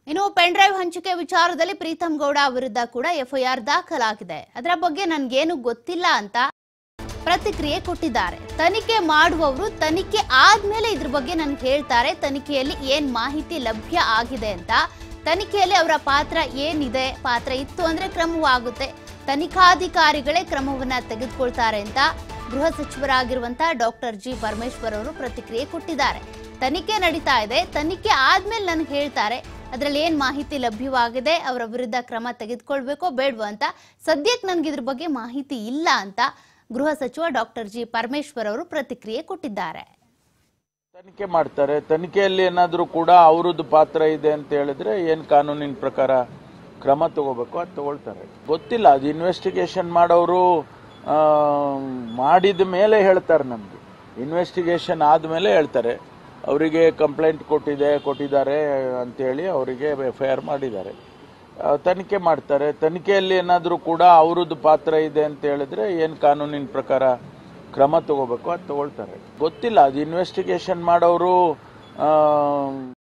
ಇನ್ನು pen drive ಹಂಚಿಕೆ ವಿಚಾರದಲ್ಲಿ ಪ್ರೀತಂ ಗೌಡ ವಿರುದ್ಧ ಕೂಡ ಎಫ್ಐಆರ್ ದಾಖಲಾಗಿದೆ ಅದರ ಬಗ್ಗೆ ನನ್ಗೇನು ಗೊತ್ತಿಲ್ಲ ಅಂತ ಪ್ರತಿಕ್ರಿಯೆ ಕೊಟ್ಟಿದ್ದಾರೆ ತನಿಖೆ ಮಾಡುವವರು ತನಿಖೆ ಆದ್ಮೇಲೆ ಇದ್ರ ಬಗ್ಗೆ ನನ್ಗೆ ಹೇಳ್ತಾರೆ ತನಿಖೆಯಲ್ಲಿ ಏನ್ ಮಾಹಿತಿ ಲಭ್ಯ ಆಗಿದೆ ಅಂತ ತನಿಖೆಯಲ್ಲಿ ಅವರ ಪಾತ್ರ ಏನಿದೆ ಪಾತ್ರ ಇತ್ತು ಅಂದ್ರೆ ಕ್ರಮವಾಗುತ್ತೆ ತನಿಖಾಧಿಕಾರಿಗಳೇ ಕ್ರಮವನ್ನ ತೆಗೆದುಕೊಳ್ತಾರೆ ಅಂತ ಗೃಹ ಸಚಿವರಾಗಿರುವಂತ ಡಾಕ್ಟರ್ ಜಿ ಪರಮೇಶ್ವರ್ ಅವರು ಪ್ರತಿಕ್ರಿಯೆ ಕೊಟ್ಟಿದ್ದಾರೆ ತನಿಖೆ ನಡೀತಾ ಇದೆ ತನಿಖೆ ಆದ್ಮೇಲೆ ನನಗೆ ಹೇಳ್ತಾರೆ ಅದರಲ್ಲಿ ಏನ್ ಮಾಹಿತಿ ಲಭ್ಯವಾಗಿದೆ ಅವರ ವಿರುದ್ಧ ಕ್ರಮ ತೆಗೆದುಕೊಳ್ಬೇಕೋ ಬೇಡವೋ ಅಂತ ಸದ್ಯಕ್ಕೆ ನನ್ಗೆ ಇದ್ರ ಬಗ್ಗೆ ಮಾಹಿತಿ ಇಲ್ಲ ಅಂತ ಗೃಹ ಸಚಿವ ಡಾಕ್ಟರ್ ಜಿ ಪರಮೇಶ್ವರ್ ಅವರು ಪ್ರತಿಕ್ರಿಯೆ ಕೊಟ್ಟಿದ್ದಾರೆ ತನಿಖೆ ಮಾಡ್ತಾರೆ ತನಿಖೆಯಲ್ಲಿ ಏನಾದರೂ ಕೂಡ ಅವರದ್ದು ಪಾತ್ರ ಇದೆ ಅಂತ ಹೇಳಿದ್ರೆ ಏನು ಕಾನೂನಿನ ಪ್ರಕಾರ ಕ್ರಮ ತಗೋಬೇಕು ಅದು ತಗೊಳ್ತಾರೆ ಗೊತ್ತಿಲ್ಲ ಅದು ಇನ್ವೆಸ್ಟಿಗೇಷನ್ ಮಾಡೋರು ಆ, ಮಾಡಿದ ಮೇಲೆ ಹೇಳ್ತಾರೆ ನಮಗೆ ಇನ್ವೆಸ್ಟಿಗೇಷನ್ ಆದಮೇಲೆ ಹೇಳ್ತಾರೆ ಅವರಿಗೆ ಕಂಪ್ಲೇಂಟ್ ಕೊಟ್ಟಿದೆ ಕೊಟ್ಟಿದ್ದಾರೆ ಅಂತೇಳಿ ಅವರಿಗೆ ಎಫ್ ಐ ಆರ್ ಮಾಡಿದ್ದಾರೆ ಆ, ತನಿಖೆ ಮಾಡ್ತಾರೆ ತನಿಖೆಯಲ್ಲಿ ಏನಾದರೂ ಕೂಡ ಅವರದ್ದು ಪಾತ್ರ ಇದೆ ಅಂತ ಹೇಳಿದ್ರೆ ಏನು ಕಾನೂನಿನ ಪ್ರಕಾರ ಕ್ರಮ ತಗೋಬೇಕು ಅದು ತಗೊಳ್ತಾರೆ ಗೊತ್ತಿಲ್ಲ ಅದು ಇನ್ವೆಸ್ಟಿಗೇಷನ್ ಮಾಡೋರು ಆ,